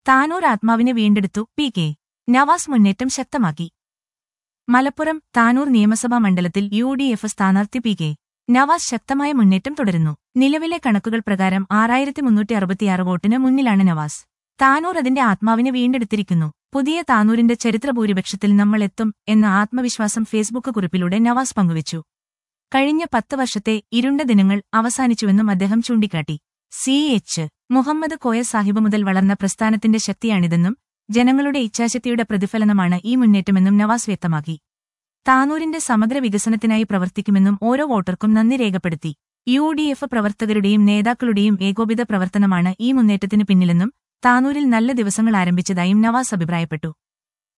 താനൂർ ആത്മാവിനെ വീണ്ടെടുത്തു P K Nawaz മുന്നേറ്റം ശക്തമാക്കി മലപ്പുറം താനൂർ നിയമസഭാ മണ്ഡലത്തിൽ യു ഡി എഫ് സ്ഥാനാർത്ഥി പി കെ നവാസ് ശക്തമായ മുന്നേറ്റം തുടരുന്നു നിലവിലെ കണക്കുകൾ പ്രകാരം ആറായിരത്തി മുന്നൂറ്റി അറുപത്തിയാറ് വോട്ടിന് മുന്നിലാണ് നവാസ് താനൂർ അതിന്റെ ആത്മാവിനെ വീണ്ടെടുത്തിരിക്കുന്നു പുതിയ താനൂരിന്റെ ചരിത്രഭൂരിപക്ഷത്തിൽ നമ്മൾ എത്തും എന്ന ആത്മവിശ്വാസം ഫേസ്ബുക്ക് കുറിപ്പിലൂടെ നവാസ് പങ്കുവച്ചു കഴിഞ്ഞ പത്ത് വർഷത്തെ ഇരുണ്ട ദിനങ്ങൾ അവസാനിച്ചുവെന്നും അദ്ദേഹം ചൂണ്ടിക്കാട്ടി സി എച്ച് മുഹമ്മദ് കോയ സാഹിബ് മുതൽ വളർന്ന പ്രസ്ഥാനത്തിന്റെ ശക്തിയാണിതെന്നും ജനങ്ങളുടെ ഇച്ഛാശക്തിയുടെ പ്രതിഫലനമാണ് ഈ മുന്നേറ്റമെന്നും നവാസ് വ്യക്തമാക്കി താനൂരിന്റെ സമഗ്ര വികസനത്തിനായി പ്രവർത്തിക്കുമെന്നും ഓരോ വോട്ടർക്കും നന്ദി രേഖപ്പെടുത്തി യു ഡി എഫ് പ്രവർത്തകരുടെയും നേതാക്കളുടെയും ഏകോപിത പ്രവർത്തനമാണ് ഈ മുന്നേറ്റത്തിന് പിന്നിലെന്നും താനൂരിൽ നല്ല ദിവസങ്ങൾ ആരംഭിച്ചതായും നവാസ് അഭിപ്രായപ്പെട്ടു